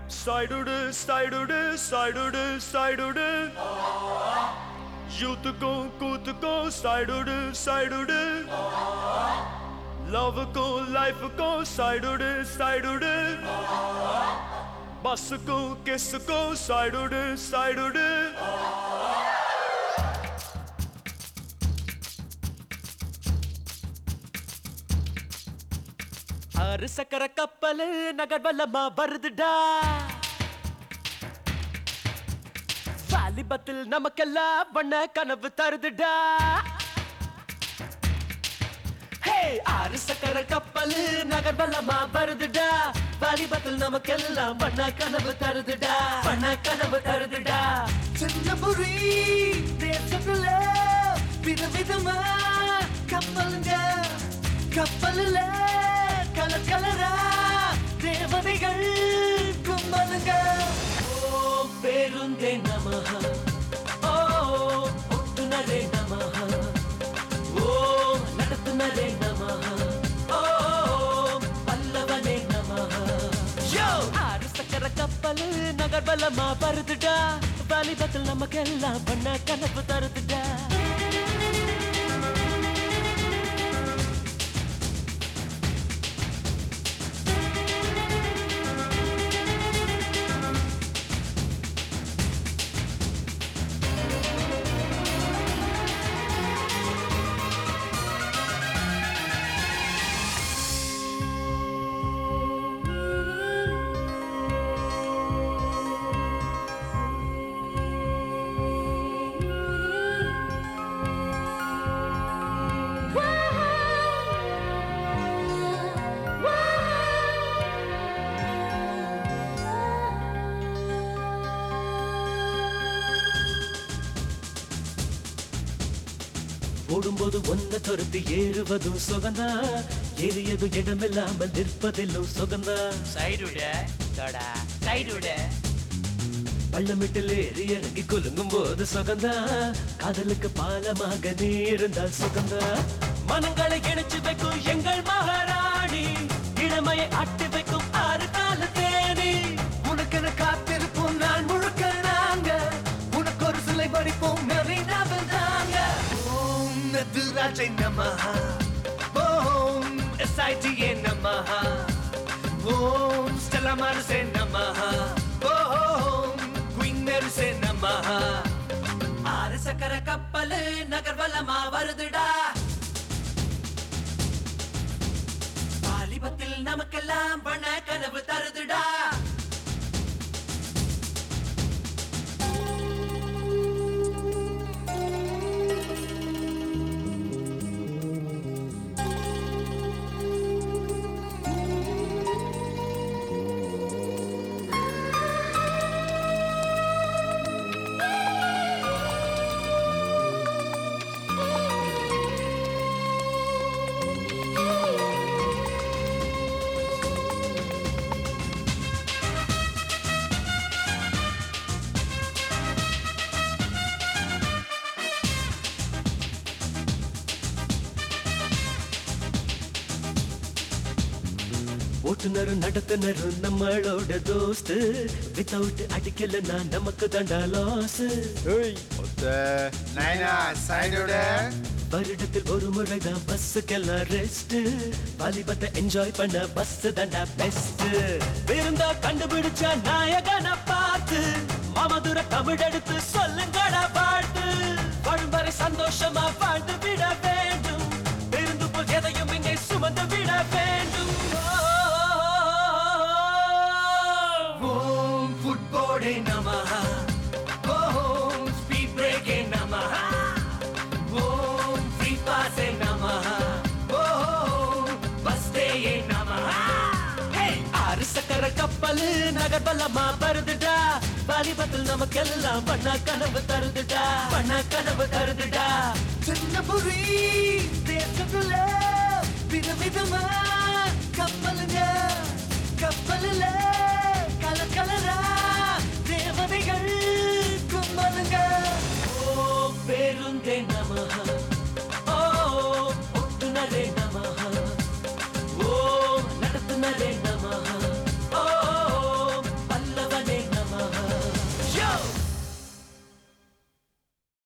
சைடுடு சைடுடு சைடுடு சைடுடு யூத்துக்கும் கூத்துக்கும் சைடுடு சைடுடு லவ்வுக்கும் லைஃபுக்கும் சைடுடு சைடுடு பஸ்ஸுக்கும் கிஸ்ஸுக்கும் சைடுடு சைடுடு ஆறு சக்கர கப்பல் நகர்வலமா வருதுடா வாலிபத்தில் நமக்கெல்லாம் வண்ண கனவு தருதுடா ஹே ஆறு சக்கர கப்பல் நகர்வலமா வருதுடா வாலிபத்தில் நமக்கெல்லாம் வண்ண கனவு தருதுடா வண்ண கனவு தருதுடா சின்னபுரி தேசத்துல விதவிதமா கப்பலுங்க கப்பலுல கலர் கலரா தேவதைகள் கும்பலுங்க ஓம் பேருந்தே நமஹ ஓம் ஒட்டுநரே நமஹ ஓம் நடத்துனரே நமஹ ஓம் பல்லவனே நமஹ யோ ஆறு சக்கர கப்பல் நகர்வலமா வருதுடா வாலிபத்தில் நமக்கெல்லாம் பண்ண கனவு தருதுடா ஓடும்போது ஒன்ன துரத்தி ஏறுவதும் சுகந்தா ஏறியதும் இடமில்லாமல் நிற்பதிலும் சுகந்தா சைடுட தடா சைடுட பள்ளமிட்டில் ஏறி இறங்கி குலுங்கும் போது சுகந்தா காதலுக்கு பாலமாக நீ இருந்தால் சுகந்தா மனங்களை இணைச்சு வைக்கும் எங்கள் மகாராணி இளமையை அட்டி வைக்கும் ஆறு கால தேனி உனக்கென காத்திருப்போம் நான் முழுக்க நாங்க உனக்கு ஒரு சிலை படிப்போம் மெரினாவில் தாங்க ஓம் நதுராஜை நமஹா ஓம் எஸ்ஐடிஏ நமஹா ஓம் ஸ்டெல்லா மாரிசே நமஹா ஓம் குயின் மெரிசே நமஹா ஆறு சக்கர கப்பல் நகர்வலமா வருதுடா வாலிபத்தில் நமக்கெல்லாம் பண கனவு தருதுடா ஓட்டுநரு நடத்துனரு நம்மளோட தோஸ்து வித்தவுட் அடிக்கலன்னா நமக்கு தண்டா லாஸ் ஒத்த நைனா சைடோட வருடத்தில் ஒரு முறைதான் பஸ்ஸுக்கெல்லாம் ரெஸ்ட் வாலிபத்தை என்ஜாய் பண்ண பஸ் தாண்டா பெஸ்ட் விருந்தா கண்டுபிடிச்ச நாயகனை பார்த்து மாமதுர தமிழ் எடுத்து சொல்லுங்கடா பாட்டு வாழும் வரை சந்தோஷமா வாழ்ந்து விட வேண்டும் விருந்து போல் எதையும் இங்கே சுமந்து விட வேண்டும் ஓம் ஃபுட்போர்டே நமஹா ஓம் ஸ்பீட் பிரேக்கே நமஹா ஓம் ஃப்ரீ பாஸே நமஹா ஓம் பஸ் டேயே நமஹா ஆறு சக்கர கப்பல் நகர்வலமா வருதுடா வாலிபத்தில் நமக்கெல்லாம் பண்ண கனவு தருதுடா பண்ண கனவு தருதுடா சின்னபுரி தேசத்துல விதவிதமா கப்பல்